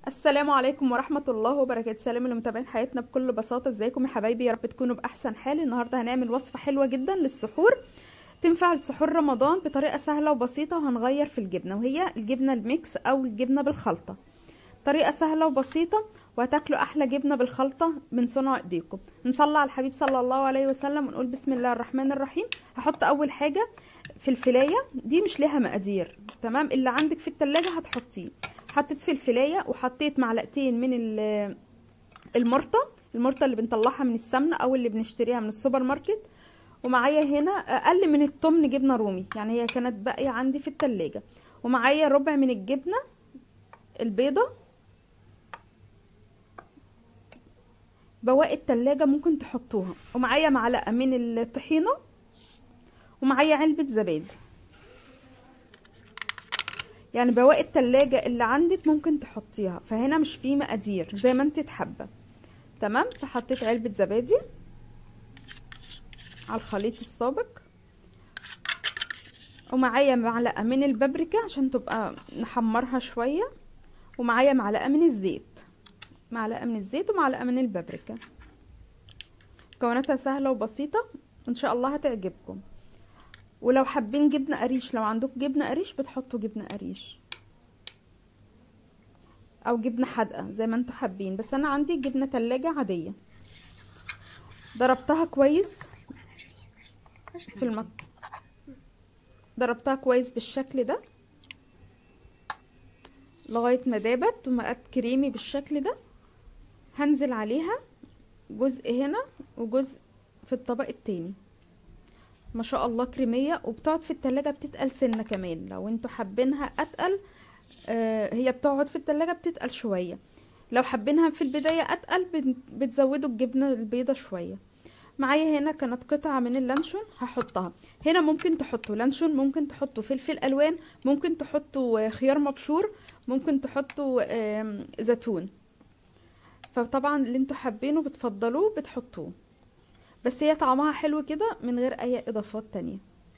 السلام عليكم ورحمة الله وبركاته سلام لمتابعين حياتنا بكل بساطة ازيكم يا حبايبي يا رب تكونوا بأحسن حال النهاردة هنعمل وصفة حلوة جدا للسحور تنفع لسحور رمضان بطريقة سهلة وبسيطة وهنغير في الجبنة وهي الجبنة الميكس أو الجبنة بالخلطة طريقة سهلة وبسيطة وهتاكلوا أحلى جبنة بالخلطة من صنع ايديكم نصلي على الحبيب صلى الله عليه وسلم ونقول بسم الله الرحمن الرحيم هحط أول حاجة فلفلاية دي مش ليها مقادير تمام اللي عندك في التلاجة هتحطيه حطيت فلفلايه وحطيت معلقتين من المرطه المرطه اللي بنطلعها من السمنه او اللي بنشتريها من السوبر ماركت ومعايا هنا اقل من التمن جبنه رومي يعني هي كانت باقيه عندي في التلاجة ومعايا ربع من الجبنه البيضه بواقي التلاجة ممكن تحطوها ومعايا معلقه من الطحينه ومعايا علبه زبادي يعني بواقي التلاجة اللي عندك ممكن تحطيها فهنا مش فيه مقادير زي ما انت تحبه تمام فحطيت علبة زبادي على الخليط السابق ومعايا معلقة من البابريكا عشان تبقى نحمرها شوية ومعايا معلقة من الزيت معلقة من الزيت ومعلقة من البابريكا مكوناتها سهلة وبسيطة وان شاء الله هتعجبكم ولو حابين جبنه قريش لو عندكم جبنه قريش بتحطوا جبنه قريش او جبنه حادقه زي ما انتوا حابين بس انا عندي جبنه تلاجة عاديه ضربتها كويس في المط ضربتها كويس بالشكل ده لغايه ما دابت وبقت كريمي بالشكل ده هنزل عليها جزء هنا وجزء في الطبق التاني ما شاء الله كريميه وبتقعد في التلاجة بتتقل سنه كمان لو انتوا حابينها اتقل آه هي بتقعد في التلاجة بتتقل شويه لو حابينها في البدايه اتقل بتزودوا الجبنه البيضه شويه معايا هنا كانت قطعه من اللانشون هحطها هنا ممكن تحطوا لانشون ممكن تحطوا فلفل الوان ممكن تحطوا خيار مبشور ممكن تحطوا آه زيتون فطبعا اللي انتوا حابينه بتفضلوه بتحطوه بس هي طعمها حلو كده من غير اي اضافات تانية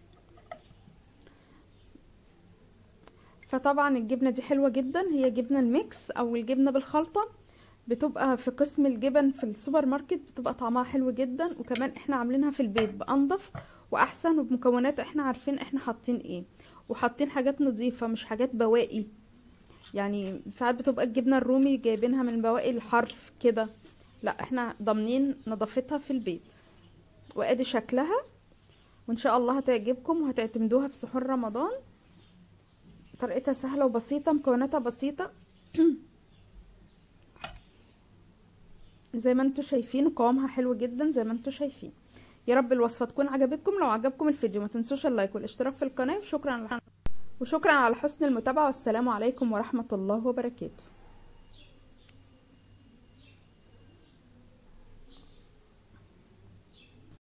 فطبعا الجبنة دي حلوة جدا هي جبنة الميكس او الجبنة بالخلطة بتبقى في قسم الجبن في السوبر ماركت بتبقى طعمها حلو جدا وكمان احنا عاملينها في البيت بانضف واحسن وبمكونات احنا عارفين احنا حاطين ايه وحاطين حاجات نظيفة مش حاجات بواقي يعني ساعات بتبقى الجبنة الرومي جايبينها من بواقي الحرف كده لا احنا ضامنين نظافتها في البيت وادي شكلها وان شاء الله هتعجبكم وهتعتمدوها في سحور رمضان طريقتها سهلة وبسيطة مكوناتها بسيطة زي ما انتوا شايفين قوامها حلو جدا زي ما انتوا شايفين يا رب الوصفة تكون عجبتكم لو عجبكم الفيديو ما تنسوش اللايك والاشتراك في القناة وشكرا وشكرا على حسن المتابعة والسلام عليكم ورحمة الله وبركاته